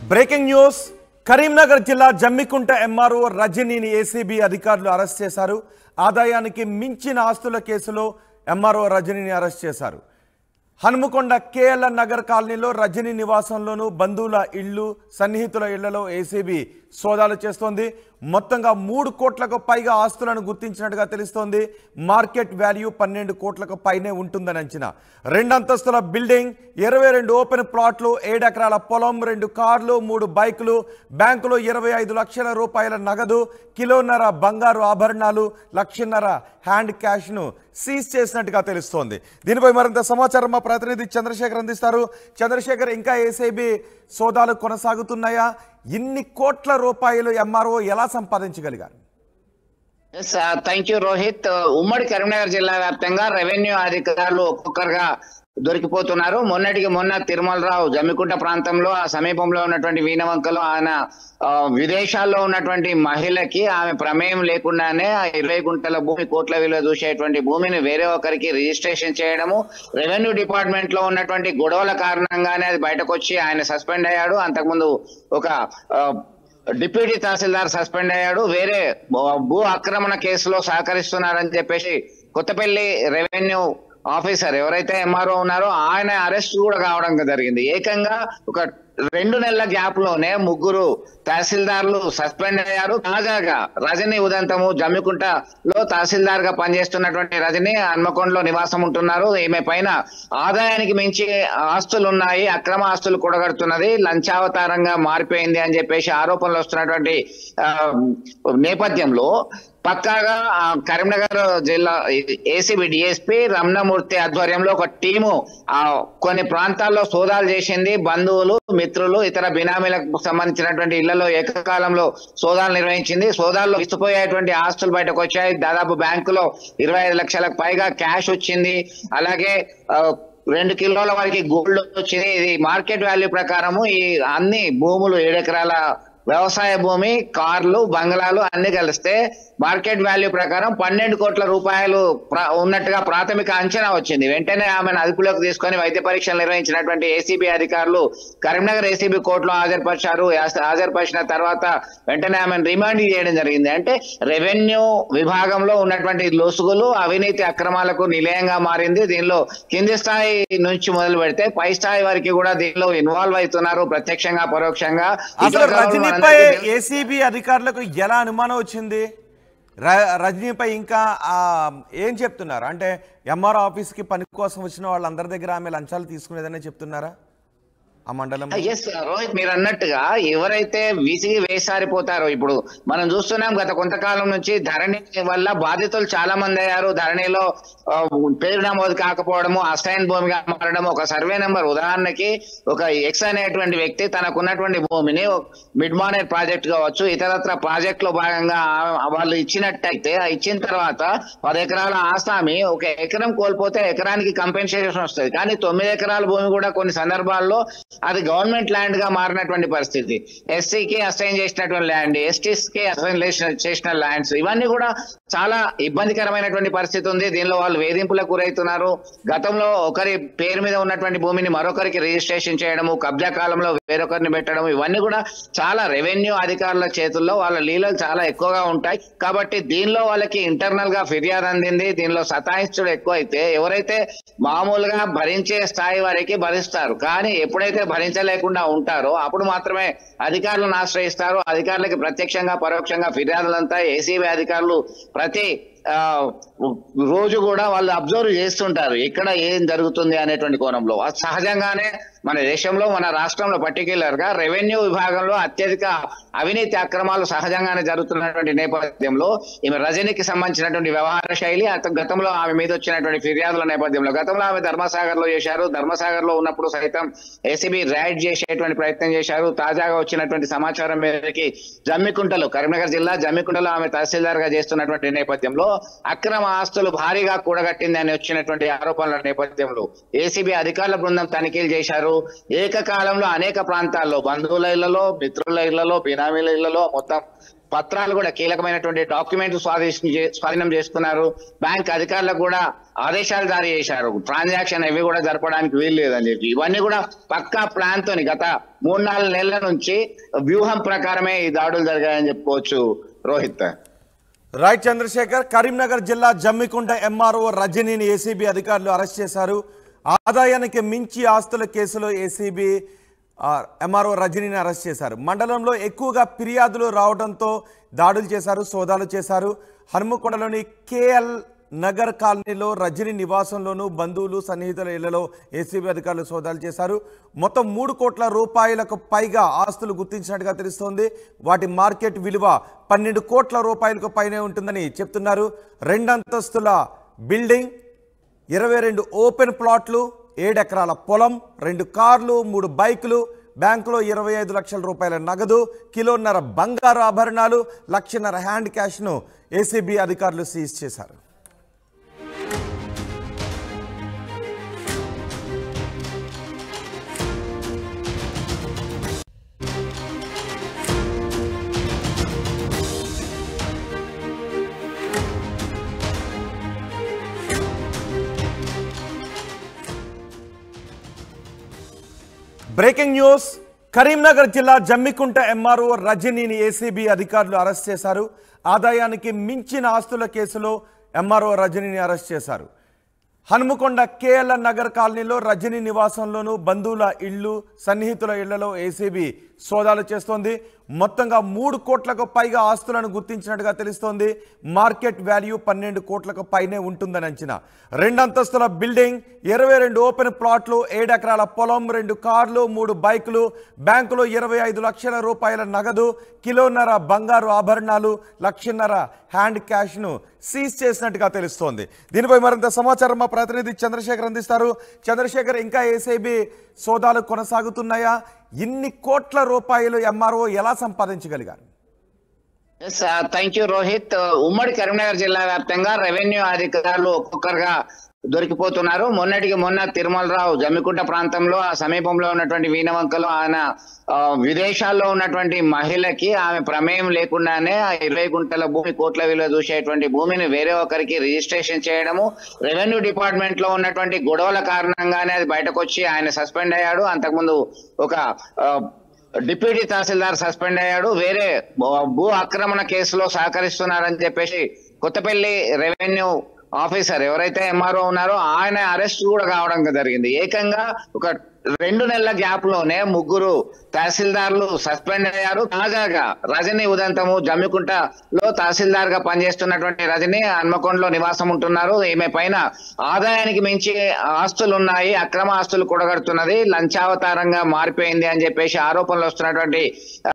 Breaking news Karimnagar జిల్లా Jammikunta MRO రజనీని ACB అధికారులు అరెస్ట్ చేశారు ఆదాయానికి మించిన ఆస్తుల కేసులో ఎంఆర్ఓ రజనీని అరెస్ట్ చేశారు హనుమకొండ కేఎల్ఎన్ నగర్ కాలనీలో రజనీ నివాసంలోనూ బంధువుల ఇళ్ళు సన్నిహితుల ఇళ్లలో ఏసీబీ సోదాలు చేస్తోంది మొత్తంగా మూడు కోట్లకు పైగా ఆస్తులను గుర్తించినట్టుగా తెలుస్తోంది మార్కెట్ వాల్యూ పన్నెండు కోట్లకు పైనే ఉంటుందని అంచనా రెండంతస్తుల బిల్డింగ్ ఇరవై రెండు ఓపెన్ ప్లాట్లు ఏడు ఎకరాల పొలం రెండు కార్లు మూడు బైకులు బ్యాంకులో ఇరవై ఐదు లక్షల రూపాయల నగదు కిలోన్నర బంగారు ఆభరణాలు లక్షన్నర హ్యాండ్ క్యాష్ను సీజ్ చేసినట్టుగా తెలుస్తోంది దీనిపై మరింత సమాచారం మా ప్రతినిధి చంద్రశేఖర్ అందిస్తారు చంద్రశేఖర్ ఇంకా ఏసీబీ సోదాలు కొనసాగుతున్నాయా ఇన్ని కోట్ల రూపాయలు ఎంఆర్ఓ ఎలా సంపాదించగలిగారు ఎస్ థ్యాంక్ యూ రోహిత్ ఉమ్మడి కరీంనగర్ జిల్లా వ్యాప్తంగా రెవెన్యూ అధికారులు ఒక్కొక్కరుగా దొరికిపోతున్నారు మొన్నటికి మొన్న తిరుమలరావు జమ్మికుంట ప్రాంతంలో ఆ సమీపంలో ఉన్నటువంటి వీణవంకలో ఆయన ఆ, విదేశాల్లో ఉన్నటువంటి మహిళకి ఆమె ప్రమేయం లేకుండానే ఆ ఇరవై గుంటల భూమి కోట్ల విలువ చూసేటువంటి భూమిని వేరే ఒకరికి రిజిస్ట్రేషన్ చేయడము రెవెన్యూ డిపార్ట్మెంట్ లో ఉన్నటువంటి గొడవల కారణంగానే అది బయటకు వచ్చి ఆయన సస్పెండ్ అయ్యాడు అంతకుముందు ఒక ఆ, డిప్యూటీ తహసీల్దార్ సస్పెండ్ అయ్యాడు వేరే భూ- భూ ఆక్రమణ కేసులో సహకరిస్తున్నారని చెప్పేసి కొత్తపల్లి రెవెన్యూ ఆఫీసర్ ఎవరైతే ఎంఆర్ఓ ఉన్నారో ఆయన అరెస్ట్ కూడా కావడం జరిగింది ఏకంగా ఒక రెండు నెలల గ్యాప్ లోనే ముగ్గురు తహసీల్దార్లు సస్పెండ్ అయ్యారు తాజాగా రజనీ ఉదంతము జమ్మికుంటలో తహసీల్దార్ గా పనిచేస్తున్నటువంటి రజనీ హన్మకొండలో నివాసం ఉంటున్నారు ఈమె పైన ఆదాయానికి మించి ఆస్తులు ఉన్నాయి అక్రమ ఆస్తులు కూడగడుతున్నది లంచావతారంగా మారిపోయింది అని చెప్పేసి ఆరోపణలు వస్తున్నటువంటి ఆ, నేపథ్యంలో పక్కాగా ఆ, కరీంనగర్ జిల్లా ఏసీబీ డిఎస్పీ రమణమూర్తి ఆధ్వర్యంలో ఒక టీము ఆ కొన్ని ప్రాంతాల్లో సోదాలు చేసింది బంధువులు మిత్రులు ఇతర బినామీలకు సంబంధించినటువంటి ఇళ్లలో ఏకకాలంలో సోదాలు నిర్వహించింది సోదాల్లో విస్తుపోయేటువంటి ఆస్తులు బయటకు వచ్చాయి దాదాపు బ్యాంకులో ఇరవై ఐదు లక్షలకు పైగా క్యాష్ వచ్చింది అలాగే ఆ, రెండు కిలోల వరకు గోల్డ్ వచ్చింది ఇది మార్కెట్ వాల్యూ ప్రకారము ఈ అన్ని భూములు ఏడెకరాల వ్యవసాయ భూమి కార్లు బంగ్లాలు అన్ని కలిస్తే మార్కెట్ వాల్యూ ప్రకారం పన్నెండు కోట్ల రూపాయలు ప్ర- ఉన్నట్టుగా ప్రాథమిక అంచనా వచ్చింది వెంటనే ఆమెను అదుపులోకి తీసుకొని వైద్య పరీక్షలు నిర్వహించినటువంటి ఏసీబీ అధికారులు కరీంనగర్ ఏసీబీ కోర్టులో హాజరుపరిచారు యాస్- హాజరుపరిచిన తర్వాత వెంటనే ఆమెను రిమాండ్ చేయడం జరిగింది అంటే రెవెన్యూ విభాగంలో ఉన్నటువంటి లొసుగులు అవినీతి అక్రమాలకు నిలయంగా మారింది దీనిలో కింది స్థాయి నుంచి మొదలు పెడితే పై స్థాయి వరకు కూడా దీనిలో ఇన్వాల్వ్ అవుతున్నారు ప్రత్యక్షంగా పరోక్షంగా అసలు ఇతరులు రజనీపై మనందరికీ తెలుసు. ఏసీబీ అధికారులకు ఎలా అనుమానం వచ్చింది ర- రజనీపై ఇంకా ఆ, ఏం చెప్తున్నారు అంటే ఎంఆర్ ఆఫీస్కి పని కోసం వచ్చిన వాళ్ళందరి దగ్గర ఆమె లంచాలు తీసుకునేదనే చెప్తున్నారా ఆ మండలం ఎస్ రోహిత్ మీరు అన్నట్టుగా ఎవరైతే విసిగి వేసారిపోతారో ఇప్పుడు మనం చూస్తున్నాం గత కొంతకాలం నుంచి ధరణి వల్ల బాధితులు చాలా మంది అయ్యారు ధరణిలో ఆ, పేరు నమోదు కాకపోవడము అసైన్ భూమిగా మారడం ఒక సర్వే నెంబర్ ఉదాహరణకి ఒక ఎక్స్ అనేటువంటి వ్యక్తి తనకున్నటువంటి భూమిని మిడ్ మార్నెట్ ప్రాజెక్ట్ కావచ్చు ఇతరత్ర ప్రాజెక్ట్ లో భాగంగా ఆ- వాళ్ళు ఇచ్చినట్టయితే ఆ ఇచ్చిన తర్వాత పది ఎకరాల ఆసామి ఒక ఎకరం కోల్పోతే ఎకరానికి కంపెన్సేషన్ వస్తుంది కానీ తొమ్మిది ఎకరాల భూమి కూడా కొన్ని సందర్భాల్లో అది గవర్నమెంట్ ల్యాండ్ గా మారినటువంటి పరిస్థితి ఎస్సీకి అసైన్ చేసినటువంటి ల్యాండ్ ఎస్టీస్ కి అసైన్ చేసిన ల్యాండ్స్ ఇవన్నీ కూడా చాలా ఇబ్బందికరమైనటువంటి పరిస్థితి ఉంది దీనిలో వాళ్ళు వేధింపులకు గురవుతున్నారు గతంలో ఒకరి పేరు మీద ఉన్నటువంటి భూమిని మరొకరికి రిజిస్ట్రేషన్ చేయడము కబ్జా కాలంలో వేరొకరిని పెట్టడం ఇవన్నీ కూడా చాలా రెవెన్యూ అధికారుల చేతుల్లో వాళ్ళ లీలలు చాలా ఎక్కువగా ఉంటాయి కాబట్టి దీనిలో వాళ్ళకి ఇంటర్నల్ గా ఫిర్యాదు అందింది దీనిలో సతాయించడం ఎక్కువ అయితే ఎవరైతే మామూలుగా భరించే స్థాయి వరకు భరిస్తారు కానీ ఎప్పుడైతే భరించలేకుండా ఉంటారో అప్పుడు మాత్రమే అధికారులను ఆశ్రయిస్తారు అధికారులకి ప్రత్యక్షంగా పరోక్షంగా ఫిర్యాదులంతా ఏసీబీ అధికారులు ప్రతి ఆ, రోజు కూడా వాళ్ళు అబ్జర్వ్ చేస్తుంటారు ఎక్కడ ఏం జరుగుతుంది అనేటువంటి కోణంలో అది సహజంగానే మన దేశంలో మన రాష్ట్రంలో పర్టిక్యులర్ గా రెవెన్యూ విభాగంలో అత్యధిక అవినీతి అక్రమాలు సహజంగానే జరుగుతున్నటువంటి నేపథ్యంలో ఈమె రజనీకి సంబంధించినటువంటి వ్యవహార శైలి అత- గతంలో ఆమె మీద వచ్చినటువంటి ఫిర్యాదుల నేపథ్యంలో గతంలో ఆమె ధర్మసాగర్ లో చేశారు ధర్మసాగర్ లో ఉన్నప్పుడు సైతం ఏసీబీ రైడ్ చేసేటువంటి ప్రయత్నం చేశారు తాజాగా వచ్చినటువంటి సమాచారం మేరకి జమ్మికుంటలో కరీంనగర్ జిల్లా జమ్మికుంటలో ఆమె తహసీల్దార్ గా చేస్తున్నటువంటి నేపథ్యంలో అక్రమ ఆస్తులు భారీగా కూడగట్టింది అని వచ్చినటువంటి ఆరోపణల నేపథ్యంలో ఏసీబీ అధికారుల బృందం తనిఖీలు చేశారు ఏకకాలంలో అనేక ప్రాంతాల్లో బంధువుల ఇళ్లలో మిత్రుల ఇళ్లలో బినామీల ఇళ్లలో మొత్తం పత్రాలు కూడా కీలకమైనటువంటి డాక్యుమెంట్స్ స్వాధీనం చే- స్వాధీనం చేసుకున్నారు బ్యాంక్ అధికారులకు కూడా ఆదేశాలు జారీ చేశారు ట్రాన్సాక్షన్ అవి కూడా జరపడానికి వీలు లేదని చెప్పి ఇవన్నీ కూడా పక్కా ప్లాన్ తోని గత మూడు నాలుగు నెలల నుంచి వ్యూహం ప్రకారమే ఈ దాడులు జరిగాయని చెప్పుకోవచ్చు రోహిత్ రైట్ చంద్రశేఖర్ కరీంనగర్ జిల్లా జమ్మికుంట ఎంఆర్ఓ రజనీని ఏసీబీ అధికారులు అరెస్ట్ చేశారు ఆదాయానికి మించి ఆస్తుల కేసులో ఏసీబీ ఎంఆర్ఓ రజనీని అరెస్ట్ చేశారు మండలంలో ఎక్కువగా ఫిర్యాదులు రావడంతో దాడులు చేశారు సోదాలు చేశారు హనుమకొండలోని కేఎల్ నగర్ కాలనీలో రజనీ నివాసంలోనూ బంధువులు సన్నిహితుల ఇళ్లలో ఏసీబీ అధికారులు సోదాలు చేశారు మొత్తం మూడు కోట్ల రూపాయలకు పైగా ఆస్తులు గుర్తించినట్టుగా తెలుస్తోంది వాటి మార్కెట్ విలువ పన్నెండు కోట్ల రూపాయలకు పైనే ఉంటుందని చెప్తున్నారు రెండంతస్తుల బిల్డింగ్ ఇరవై రెండు ఓపెన్ ప్లాట్లు ఏడెకరాల పొలం రెండు కార్లు మూడు బైకులు బ్యాంకులో ఇరవై ఐదు లక్షల రూపాయల నగదు కిలోన్నర బంగారు ఆభరణాలు లక్షన్నర హ్యాండ్ క్యాష్ను ఏసీబీ అధికారులు సీజ్ చేశారు బ్రేకింగ్ న్యూస్ కరీంనగర్ జిల్లా జమ్మికుంట ఎంఆర్ఓ రజనీని ఏసీబీ అధికారులు అరెస్ట్ చేశారు ఆదాయానికి మించిన ఆస్తుల కేసులో ఎంఆర్ఓ రజనీని అరెస్ట్ చేశారు హనుమకొండ కేఎల్ నగర్ కాలనీలో రజనీ నివాసంలోనూ బంధువుల ఇళ్ళు సన్నిహితుల ఇళ్లలో ఏసీబీ సోదాలు చేస్తోంది మొత్తంగా మూడు కోట్లకు పైగా ఆస్తులను గుర్తించినట్టుగా తెలుస్తోంది మార్కెట్ వాల్యూ పన్నెండు కోట్లకు పైనే ఉంటుందని అంచనా రెండంతస్తుల బిల్డింగ్ ఇరవై రెండు ఓపెన్ ప్లాట్లు ఏడెకరాల పొలం రెండు కార్లు మూడు బైకులు బ్యాంకులో ఇరవై ఐదు లక్షల రూపాయల నగదు కిలోన్నర బంగారు ఆభరణాలు లక్షన్నర హ్యాండ్ క్యాష్ను సీజ్ చేసినట్టుగా తెలుస్తోంది దీనిపై మరింత సమాచారం మా ప్రతినిధి చంద్రశేఖర్ అందిస్తారు చంద్రశేఖర్ ఇంకా ఏసీబీ సోదాలు కొనసాగుతున్నాయా ఇన్ని కోట్ల రూపాయలు ఎంఆర్ఓ ఎలా సంపాదించగలిగారు ఎస్ థ్యాంక్ యూ రోహిత్ ఉమ్మడి కరీంనగర్ జిల్లా వ్యాప్తంగా రెవెన్యూ అధికారులు ఒక్కొక్కరుగా దొరికిపోతున్నారు మొన్నటికి మొన్న తిరుమలరావు జమ్మికుంట ప్రాంతంలో ఆ సమీపంలో ఉన్నటువంటి వీణవంకలో ఆయన ఆ, విదేశాల్లో ఉన్నటువంటి మహిళకి ఆమె ప్రమేయం లేకుండానే ఆ ఇరవై గుంటల భూమి కోట్ల విలువ చూసేటువంటి భూమిని వేరే ఒకరికి రిజిస్ట్రేషన్ చేయడము రెవెన్యూ డిపార్ట్మెంట్ లో ఉన్నటువంటి గొడవల కారణంగానే అది బయటకు వచ్చి ఆయన సస్పెండ్ అయ్యాడు అంతకుముందు ఒక ఆ, డిప్యూటీ తహసీల్దార్ సస్పెండ్ అయ్యాడు వేరే భూ- భూ ఆక్రమణ కేసులో సహకరిస్తున్నారని చెప్పేసి కొత్తపల్లి రెవెన్యూ ఆఫీసర్ ఎవరైతే ఎంఆర్ఓ ఉన్నారో ఆయన అరెస్ట్ కూడా కావడం జరిగింది ఏకంగా ఒక రెండు నెలల గ్యాప్ లోనే ముగ్గురు తహసీల్దార్లు సస్పెండ్ అయ్యారు తాజాగా రజనీ ఉదంతము జమ్మికుంటలో తహసీల్దార్ గా పనిచేస్తున్నటువంటి రజనీ హన్మకొండలో నివాసం ఉంటున్నారు ఈమె పైన ఆదాయానికి మించి ఆస్తులు ఉన్నాయి అక్రమ ఆస్తులు కూడగడుతున్నది లంచావతారంగా మారిపోయింది అని చెప్పేసి ఆరోపణలు వస్తున్నటువంటి